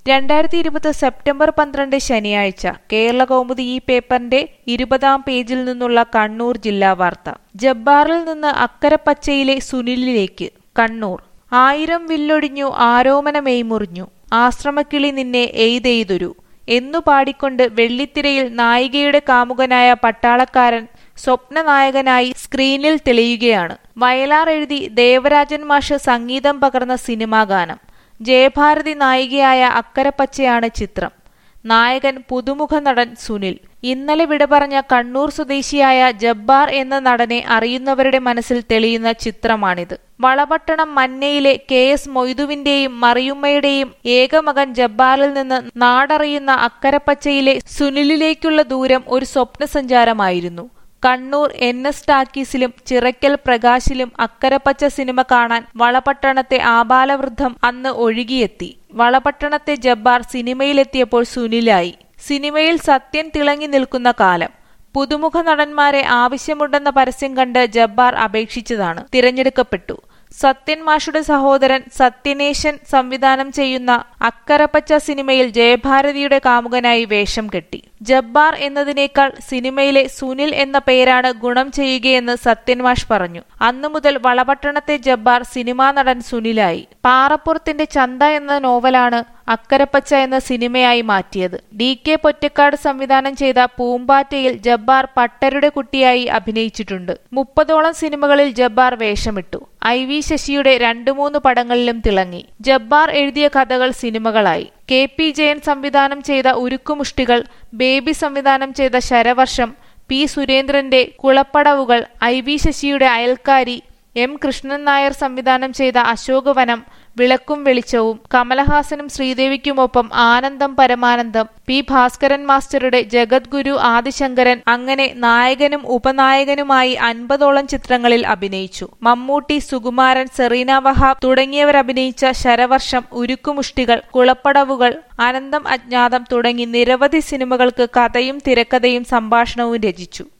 രണ്ടായിരത്തി ഇരുപത് സെപ്റ്റംബർ പന്ത്രണ്ട് ശനിയാഴ്ച കേരള കൗമുദി ഈ പേപ്പറിന്റെ ഇരുപതാം പേജിൽ നിന്നുള്ള കണ്ണൂർ ജില്ലാ വാർത്ത ജബ്ബാറിൽ നിന്ന് അക്കരപ്പച്ചയിലെ സുനിലിലേക്ക് കണ്ണൂർ ആയിരം വില്ലൊടിഞ്ഞു ആരോമന മെയ്മുറിഞ്ഞു ആശ്രമക്കിളി നിന്നെ എയ്തെയ്തൊരു എന്നു പാടിക്കൊണ്ട് വെള്ളിത്തിരയിൽ നായികയുടെ കാമുകനായ പട്ടാളക്കാരൻ സ്വപ്നനായകനായി സ്ക്രീനിൽ തെളിയുകയാണ് വയലാർ എഴുതി ദേവരാജൻ മാഷ് സംഗീതം പകർന്ന സിനിമാ ഗാനം ജയഭാരതി നായികയായ അക്കരപ്പച്ചയാണ് ചിത്രം നായകൻ പുതുമുഖ നടൻ സുനിൽ ഇന്നലെ വിട പറഞ്ഞ കണ്ണൂർ സ്വദേശിയായ ജബ്ബാർ എന്ന നടനെ അറിയുന്നവരുടെ മനസ്സിൽ തെളിയുന്ന ചിത്രമാണിത് വളപട്ടണം മന്നയിലെ കെ എസ് മൊയ്തുവിന്റെയും മറിയുമ്മയുടെയും ഏകമകൻ ജബ്ബാറിൽ നിന്ന് നാടറിയുന്ന അക്കരപ്പച്ചയിലെ സുനിലിലേക്കുള്ള ദൂരം ഒരു സ്വപ്നസഞ്ചാരമായിരുന്നു കണ്ണൂർ എൻ എസ് ടാക്കീസിലും ചിറക്കൽ പ്രകാശിലും അക്കരപ്പച്ച സിനിമ കാണാൻ വളപട്ടണത്തെ ആബാലവൃദ്ധം അന്ന് ഒഴുകിയെത്തി വളപട്ടണത്തെ ജബ്ബാർ സിനിമയിലെത്തിയപ്പോൾ സുനിലായി സിനിമയിൽ സത്യൻ തിളങ്ങി നിൽക്കുന്ന കാലം പുതുമുഖ നടന്മാരെ ആവശ്യമുണ്ടെന്ന പരസ്യം കണ്ട് ജബ്ബാർ അപേക്ഷിച്ചതാണ് തിരഞ്ഞെടുക്കപ്പെട്ടു സത്യൻ മാഷുടെ സഹോദരൻ സത്യനേശൻ സംവിധാനം ചെയ്യുന്ന അക്കരപ്പച്ച സിനിമയിൽ ജയഭാരതിയുടെ കാമുകനായി വേഷം കെട്ടി ജബ്ബാർ എന്നതിനേക്കാൾ സിനിമയിലെ സുനിൽ എന്ന പേരാണ് ഗുണം ചെയ്യുകയെന്ന് സത്യൻ മാഷ് പറഞ്ഞു അന്നു മുതൽ വളപട്ടണത്തെ ജബ്ബാർ സിനിമാ നടൻ സുനിലായി പാറപ്പുറത്തിന്റെ ചന്ത എന്ന നോവലാണ് അക്കരപ്പച്ച എന്ന സിനിമയായി മാറ്റിയത് ഡി കെ പൊറ്റക്കാട് സംവിധാനം ചെയ്ത പൂമ്പാറ്റയിൽ ജബ്ബാർ പട്ടരുടെ കുട്ടിയായി അഭിനയിച്ചിട്ടുണ്ട് മുപ്പതോളം സിനിമകളിൽ ജബ്ബാർ വേഷമിട്ടു ഐ വി ശശിയുടെ രണ്ടു മൂന്ന് പടങ്ങളിലും തിളങ്ങി ജബ്ബാർ എഴുതിയ കഥകൾ സിനിമകളായി കെ പി ജയൻ സംവിധാനം ചെയ്ത ഉരുക്കുമുഷ്ടികൾ ബേബി സംവിധാനം ചെയ്ത ശരവർഷം പി സുരേന്ദ്രന്റെ കുളപ്പടവുകൾ ഐ വി ശശിയുടെ അയൽക്കാരി എം കൃഷ്ണൻ നായർ സംവിധാനം ചെയ്ത അശോകവനം വിളക്കും വെളിച്ചവും കമലഹാസനും ശ്രീദേവിക്കുമൊപ്പം ആനന്ദം പരമാനന്ദം പി ഭാസ്കരൻ മാസ്റ്ററുടെ ജഗദ്ഗുരു ആദിശങ്കരൻ അങ്ങനെ നായകനും ഉപനായകനുമായി അൻപതോളം ചിത്രങ്ങളിൽ അഭിനയിച്ചു മമ്മൂട്ടി സുകുമാരൻ സെറീന വഹാബ് തുടങ്ങിയവർ അഭിനയിച്ച ശരവർഷം ഉരുക്കുമുഷ്ടികൾ കുളപ്പടവുകൾ അനന്തം അജ്ഞാതം തുടങ്ങി നിരവധി സിനിമകൾക്ക് കഥയും തിരക്കഥയും സംഭാഷണവും രചിച്ചു